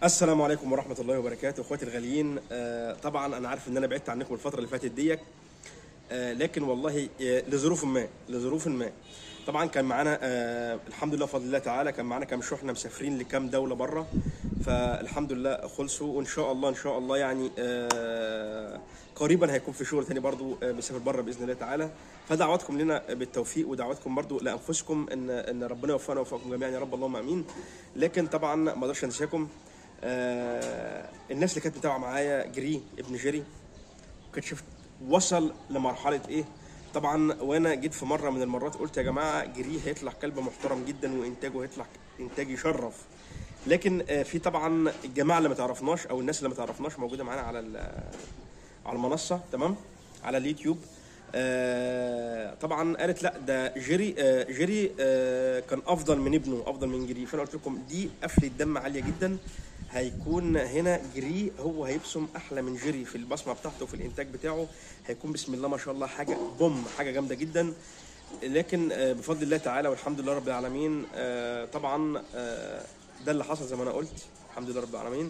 السلام عليكم ورحمة الله وبركاته اخواتي الغاليين آه، طبعا انا عارف ان انا بعدت عنكم الفترة اللي فاتت ديت آه، لكن والله آه، لظروف ما لظروف ما طبعا كان معانا آه، الحمد لله بفضل الله تعالى كان معانا كام شحنة مسافرين لكام دولة بره فالحمد لله خلصوا وان شاء الله ان شاء الله يعني آه، قريبا هيكون في شغل تاني برضو آه، مسافر بره باذن الله تعالى فدعواتكم لنا بالتوفيق ودعواتكم برضو لانفسكم ان ان ربنا يوفقنا ويوفقكم جميعا يا رب اللهم امين لكن طبعا ما اقدرش انساكم آه، الناس اللي كانت متابعه معايا جري ابن جيري كنت شفت وصل لمرحله ايه طبعا وانا جيت في مره من المرات قلت يا جماعه جري هيطلع كلب محترم جدا وانتاجه هيطلع انتاج يشرف لكن آه، في طبعا الجماعه اللي ما تعرفناش او الناس اللي ما تعرفناش موجوده معانا على ال- على المنصه تمام على اليوتيوب آه طبعا قالت لا ده جيري آه جيري آه كان افضل من ابنه افضل من جري فانا قلت لكم دي قفله دم عاليه جدا هيكون هنا جري هو هيبصم احلى من جيري في البصمه بتاعته في الانتاج بتاعه هيكون بسم الله ما شاء الله حاجه بوم حاجه جامده جدا لكن آه بفضل الله تعالى والحمد لله رب العالمين آه طبعا آه ده اللي حصل زي ما انا قلت الحمد لله رب العالمين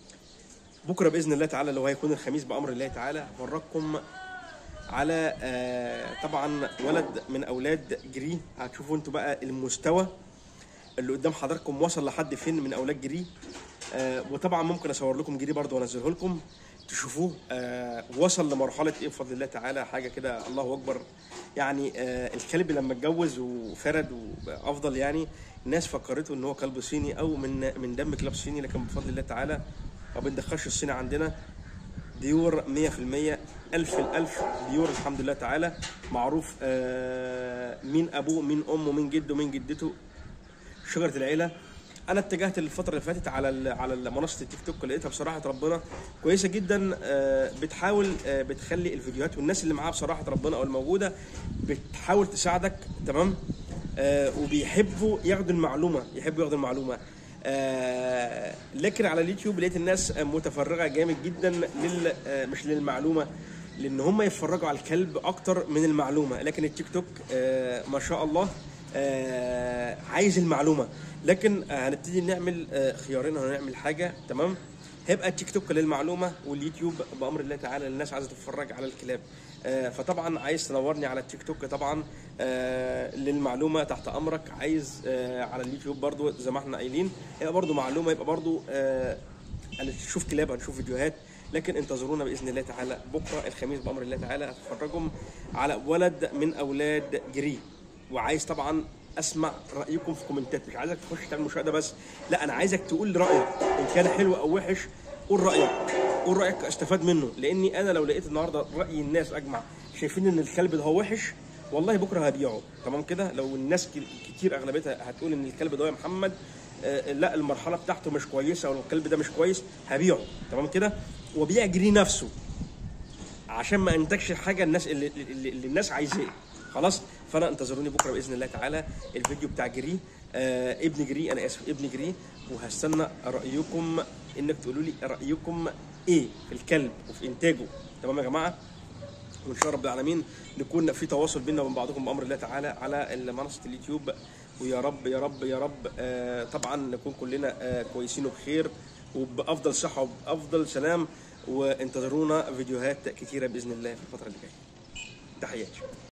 بكره باذن الله تعالى لو هيكون الخميس بامر الله تعالى هفرجكم على آه، طبعا ولد من اولاد جري هتشوفوا انتوا بقى المستوى اللي قدام حضراتكم وصل لحد فين من اولاد جري آه، وطبعا ممكن اصور لكم جري برضه وانزله لكم تشوفوه آه، وصل لمرحله ايه بفضل الله تعالى حاجه كده الله اكبر يعني آه، الكلب لما اتجوز وفرد وافضل يعني الناس فكرته ان هو كلب صيني او من من دم كلاب صيني لكن بفضل الله تعالى ما بندخلش الصيني عندنا ديور 100% ألف الألف ديور الحمد لله تعالى معروف آه، مين أبوه مين أمه مين جده مين جدته شجرة العيلة أنا اتجهت الفترة اللي فاتت على ال- على منصة التيك توك لقيتها بصراحة ربنا كويسة جدا آه، بتحاول آه، بتخلي الفيديوهات والناس اللي معاها بصراحة ربنا أو الموجودة بتحاول تساعدك تمام آه، وبيحبوا ياخدوا المعلومة يحبوا ياخدوا المعلومة آه، لكن على اليوتيوب لقيت الناس متفرغه جامد جدا لل آه، مش للمعلومه لان هم يتفرجوا على الكلب اكتر من المعلومه لكن التيك توك آه، ما شاء الله آه، عايز المعلومه لكن آه، هنبتدي نعمل آه، خيارين هنعمل حاجه تمام هيبقى التيك توك للمعلومه واليوتيوب بامر الله تعالى الناس عايزه تتفرج على الكلاب آه، فطبعا عايز تنورني على التيك توك طبعا آه، للمعلومه تحت امرك عايز آه، على اليوتيوب برضو زي ما احنا قايلين يبقى برضو معلومه يبقى برضو آه، هنشوف كلاب هنشوف فيديوهات لكن انتظرونا باذن الله تعالى بكره الخميس بامر الله تعالى هتفرجكم على ولد من اولاد جري وعايز طبعا اسمع رايكم في كومنتات مش عايزك تخش تعمل مشاهده بس لا انا عايزك تقول لي رايك ان كان حلو او وحش قول رايك قول رايك استفاد منه لاني انا لو لقيت النهارده راي الناس اجمع شايفين ان الكلب ده هو وحش والله بكره هبيعه تمام كده لو الناس ك- كتير اغلبيتها هتقول ان الكلب ده يا محمد آه، لا المرحله بتاعته مش كويسه او الكلب ده مش كويس هبيعه تمام كده وبيع جري نفسه عشان ما انتجش الحاجه الناس اللي, اللي, اللي الناس عايزاه خلاص فانا انتظروني بكره باذن الله تعالى الفيديو بتاع جري آه ابن جري انا اسف ابن جري وهستنى رايكم انك تقولوا لي رايكم ايه في الكلب وفي انتاجه تمام يا جماعه وان شاء الله رب العالمين نكون في تواصل بيننا وبين بعضكم بامر الله تعالى على منصه اليوتيوب ويا رب يا رب يا رب آه طبعا نكون كلنا آه كويسين وبخير وبافضل صحه وبافضل سلام وانتظرونا فيديوهات كتيره باذن الله في الفتره اللي جايه تحياتي